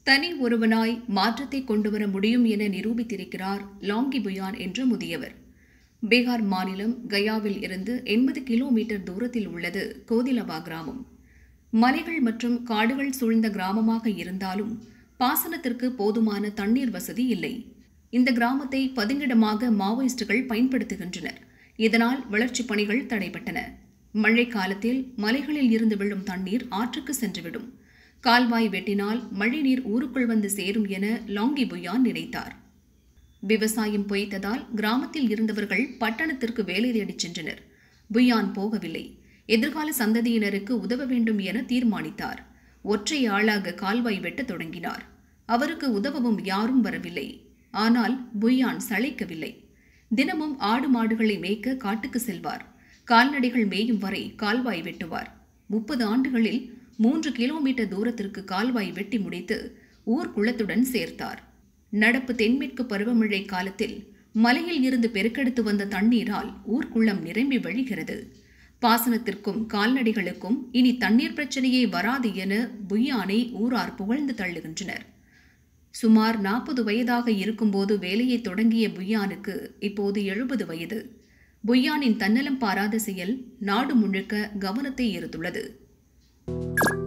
தனி ஒருவனாய் மாற்றத்தை கொண்டுவர முடியும் என நிரூபித்திருக்கிறார் லாங்கி புயான் என்ற முதியவர் பீகார் மாநிலம் கயாவில் இருந்து எண்பது கிலோமீட்டர் தூரத்தில் உள்ளது கோதிலவா கிராமம் மலைகள் மற்றும் காடுகள் சூழ்ந்த கிராமமாக இருந்தாலும் பாசனத்திற்கு போதுமான தண்ணீர் வசதி இல்லை இந்த கிராமத்தை பதுங்கிடமாக மாவோயிஸ்டுகள் பயன்படுத்துகின்றனர் இதனால் வளர்ச்சிப் பணிகள் தடைபட்டன மழை காலத்தில் மலைகளில் இருந்து விழும் தண்ணீர் ஆற்றுக்கு சென்றுவிடும் கால்வாய் வெட்டினால் மழைநீர் ஊருக்குள் வந்து சேரும் என லாங்கி புயான் நினைத்தார் விவசாயம் பொய்த்ததால் கிராமத்தில் இருந்தவர்கள் பட்டணத்திற்கு வேலை தேடிச் சென்றனர் புயான் போகவில்லை எதிர்கால சந்ததியினருக்கு உதவ வேண்டும் என தீர்மானித்தார் ஒற்றை ஆளாக கால்வாய் வெட்டத் தொடங்கினார் அவருக்கு உதவவும் யாரும் வரவில்லை ஆனால் புயான் சளைக்கவில்லை தினமும் ஆடு மாடுகளை மேய்க்க காட்டுக்கு செல்வார் கால்நடைகள் மேயும் வரை கால்வாய் வெட்டுவார் முப்பது ஆண்டுகளில் மூன்று கிலோமீட்டர் தூரத்திற்கு கால்வாய் வெட்டி முடித்து ஊர் குளத்துடன் சேர்த்தார் நடப்பு தென்மேற்கு பருவமழை காலத்தில் மலையில் இருந்து பெருக்கெடுத்து வந்த தண்ணீரால் ஊர்க்குளம் நிரம்பி வழிகிறது பாசனத்திற்கும் கால்நடைகளுக்கும் இனி தண்ணீர் பிரச்சனையே வராது என புய்யானை ஊரார் புகழ்ந்து தள்ளுகின்றனர் சுமார் நாற்பது வயதாக இருக்கும்போது வேலையை தொடங்கிய புய்யானுக்கு இப்போது எழுபது வயது புய்யானின் தன்னலம் பாராத செயல் நாடு முழுக்க கவனத்தை ஈர்த்துள்ளது